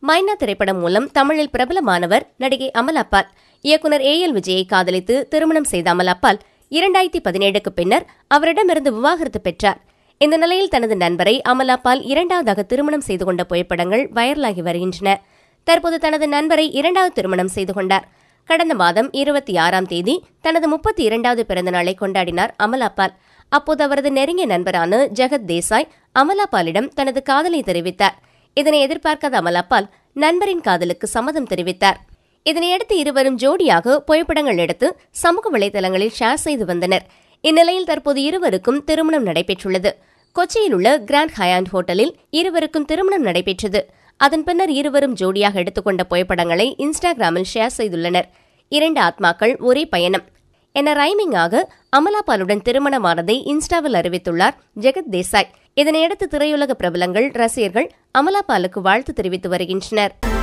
மைனா திரைப்படம் மூலம் தமிழில் பிரபலமானவர் நடிகை அமலாபால் இயக்குனர் ஏ எல் விஜயை காதலித்து திருமணம் செய்த அமலாபால் இரண்டாயிரத்தி பதினேழுக்கு பின்னர் அவரிடமிருந்து விவாகரத்து பெற்றார் இந்த நிலையில் தனது நண்பரை அமலாபால் இரண்டாவதாக திருமணம் செய்து கொண்ட புகைப்படங்கள் வைரலாகி வருகின்றன தற்போது தனது நண்பரை இரண்டாவது திருமணம் செய்து கொண்டார் கடந்த மாதம் இருபத்தி ஆறாம் தேதி தனது முப்பத்தி இரண்டாவது பிறந்த நாளை கொண்டாடினார் அமலாபால் அப்போது அவரது நெருங்கிய நண்பரான ஜெகத் தேசாய் அமலாபாலிடம் தனது காதலை தெரிவித்தார் இதனை எதிர்பார்க்காத அமலாபால் நண்பரின் காதலுக்கு சம்மதம் தெரிவித்தார் இதனையடுத்து இருவரும் ஜோடியாக புகைப்படங்கள் எடுத்து சமூக வலைதளங்களில் ஷேர் செய்து வந்தனர் இந்நிலையில் தற்போது இருவருக்கும் திருமணம் நடைபெற்றுள்ளது கொச்சியில் உள்ள கிராண்ட் ஹயாண்ட் ஹோட்டலில் இருவருக்கும் திருமணம் நடைபெற்றது அதன் பின்னர் இருவரும் ஜோடியாக எடுத்துக்கொண்ட புகைப்படங்களை இன்ஸ்டாகிராமில் ஷேர் செய்துள்ளனர் இரண்டு ஆத்மாக்கள் ஒரே பயணம் என ரைமிங்காக அமலாபாலுடன் திருமணமானதை இன்ஸ்டாவில் அறிவித்துள்ளார் ஜெகத் தேசாய் இதனையடுத்து திரையுலக பிரபலங்கள் ரசிகர்கள் அமலாபாலுக்கு வாழ்த்து தெரிவித்து வருகின்றனர்